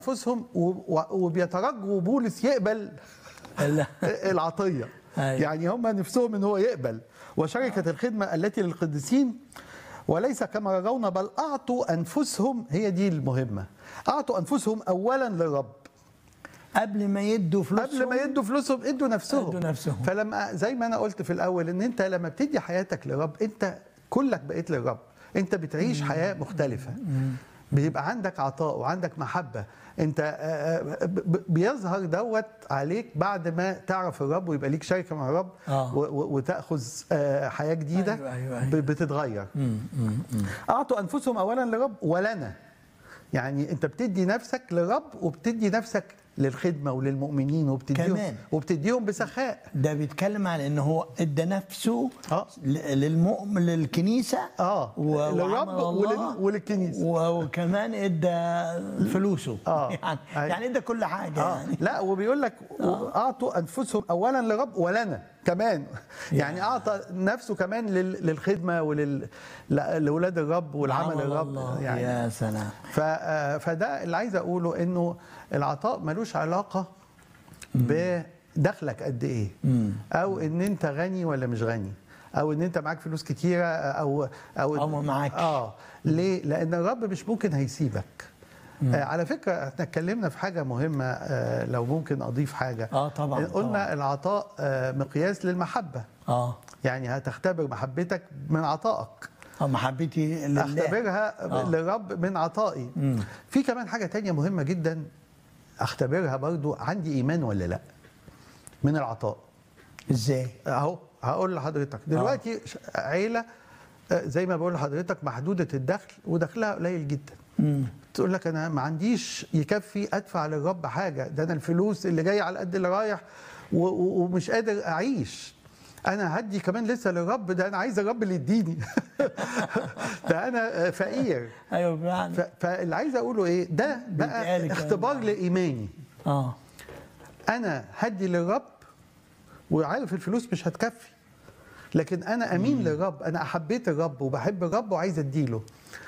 انفسهم و- و- وبيترجوا بولس يقبل لا. العطيه أيوة. يعني هم نفسهم ان هو يقبل وشركه الخدمه التي للقديسين وليس كما يرون بل اعطوا انفسهم هي دي المهمه اعطوا انفسهم اولا للرب قبل ما يدوا فلوسهم قبل ما يدوا فلوسهم ادوا نفسهم ادوا نفسهم. فلما زي ما انا قلت في الاول ان انت لما بتدي حياتك للرب انت كلك بقيت للرب انت بتعيش حياه مختلفه بيبقى عندك عطاء وعندك محبه انت آه، آه، ب- ب- بيظهر دوت عليك بعد ما تعرف الرب ويبقى ليك شركه مع الرب آه. و- و- وتاخذ آه، حياه جديده أيوة، أيوة، أيوة. ب- بتتغير اعطوا انفسهم اولا للرب ولنا يعني انت بتدي نفسك للرب وبتدي نفسك للخدمه وللمؤمنين وبتديهم كمان. وبتديهم بسخاء ده بيتكلم على ان هو ادى نفسه آه. ل- للمؤمن للكنيسه اه و- للرب وعمل ولل- الله وللكنيسه و- وكمان ادى فلوسه آه. يعني, أيوة. يعني ادى كل حاجه اه يعني لا وبيقول لك اعطوا انفسهم اولا للرب ولنا كمان يعني اعطى نفسه كمان لل- للخدمه ولل ل- لاولاد الرب والعمل عمل الرب الله. يعني يا سلام ف آه، فده اللي عايز اقوله انه العطاء ملوش علاقه بدخلك قد ايه او ان انت غني ولا مش غني او ان انت معاك فلوس كتيره او او أو ما معكش. اه ليه لان الرب مش ممكن هيسيبك آه على فكره احنا اتكلمنا في حاجه مهمه آه لو ممكن اضيف حاجه آه، طبعاً، قلنا طبعاً. العطاء آه مقياس للمحبه اه يعني هتختبر محبتك من عطائك آه، محبتي لله اختبرها آه. للرب من عطائي في كمان حاجه تانية مهمه جدا اختبرها برضو عندي ايمان ولا لا من العطاء ازاي اهو هقول لحضرتك دلوقتي ش- عيله آه، زي ما بقول لحضرتك محدوده الدخل ودخلها قليل جدا تقول لك انا ما عنديش يكفي ادفع للرب حاجه ده انا الفلوس اللي جايه على قد اللي رايح و- و- ومش قادر اعيش انا هدي كمان لسه للرب ده انا عايز الرب اللي يديني ده انا آه، فقير ايوه فعلا ف- فاللي عايز اقوله ايه ده بيتقال بقى كلام اختبار ده. لايماني اه انا هدي للرب وعارف الفلوس مش هتكفي لكن انا امين للرب انا احبيت الرب وبحب الرب وعايز اديله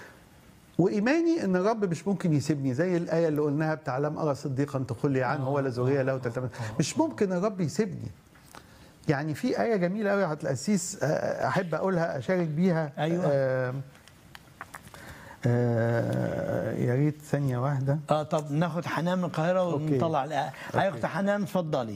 وايماني ان الرب مش ممكن يسيبني زي الايه اللي قلناها بتاع لم ارى صديقا تقول عنه ولا ذريه له تلتمس مش ممكن الرب يسيبني يعني في ايه جميله قوي على القسيس آه، احب اقولها اشارك بيها أيوة. آه آه يا ريت ثانيه واحده اه طب ناخد حنان من القاهره أوكي. ونطلع الآ- هاي اخت حنان اتفضلي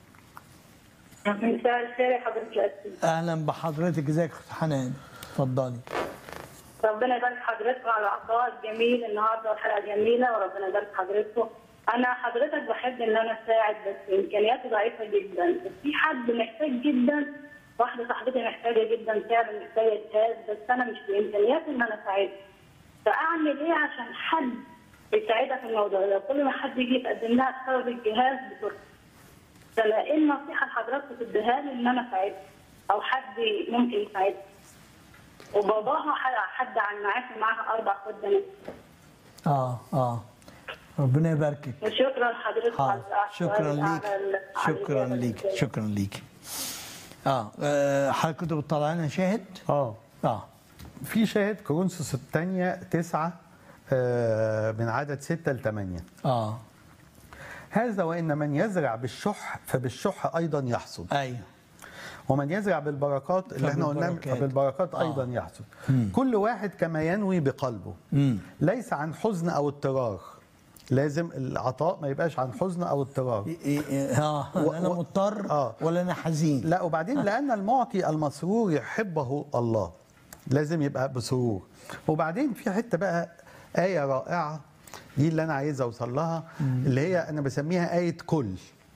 مساء الخير يا حضرة الأسيس اهلا بحضرتك ازيك يا اخت حنان اتفضلي ربنا يبارك حضرتك على العطاء الجميل النهارده والحلقة جميلة وربنا يبارك حضرتك أنا حضرتك بحب إن أنا أساعد بس إمكانياتي ضعيفة جدا بس في حد محتاج جدا واحدة صاحبتي محتاجة جدا فعلا محتاجة جهاز بس أنا مش بإمكانياتي إن أنا أساعدها فأعمل إيه عشان حد يساعدها في الموضوع ده كل ما حد يجي يتقدم لها بسبب الجهاز بترفض فأنا إيه النصيحة اللي حضرتك تديها لي إن أنا أساعدها أو حد ممكن يساعدها وباباها ح- حد عن معاك معاها اربع خدامات اه اه ربنا يباركك وشكرا لحضرتك حاضر على شكرا على- ليك على- على شكرا الإجابة ليك دي. شكرا ليك اه آه، حضرتك كنت بتطلع لنا شاهد اه اه في شاهد كورنثوس الثانية تسعة آه، من عدد ستة لثمانية اه هذا وإن من يزرع بالشح فبالشح أيضا يحصد ايوه ومن يزرع بالبركات اللي احنا قلنا فبالبركات. فبالبركات آه. أيضا يحصد كل واحد كما ينوي بقلبه مم. ليس عن حزن أو اضطرار لازم العطاء ما يبقاش عن حزن أو اضطرار إيه- إيه- اه و- انا و- مضطر آه. ولا انا حزين لا وبعدين لأن المعطي المسرور يحبه الله لازم يبقى بسرور وبعدين في حتة بقى آية رائعة دي اللي أنا عايز أوصل لها اللي هي أنا بسميها آية كل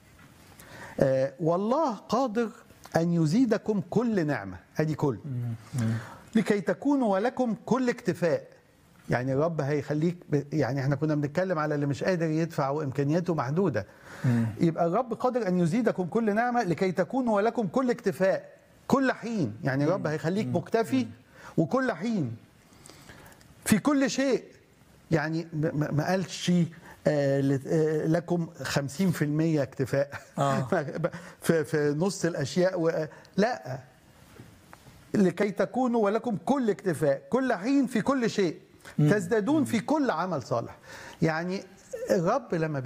آه والله قادر أن يزيدكم كل نعمة أدي كل لكي تكونوا ولكم كل اكتفاء يعني الرب هيخليك ب... يعني احنا كنا بنتكلم على اللي مش قادر يدفع وامكانياته محدوده يبقى الرب قادر ان يزيدكم كل نعمه لكي تكونوا ولكم كل اكتفاء كل حين يعني الرب هيخليك مكتفي وكل حين في كل شيء يعني م- م- ما قالش آه، لت- آه، لكم 50% اكتفاء آه. في في نص الاشياء و... لا لكي تكونوا ولكم كل اكتفاء كل حين في كل شيء تزدادون في كل عمل صالح يعني الرب لما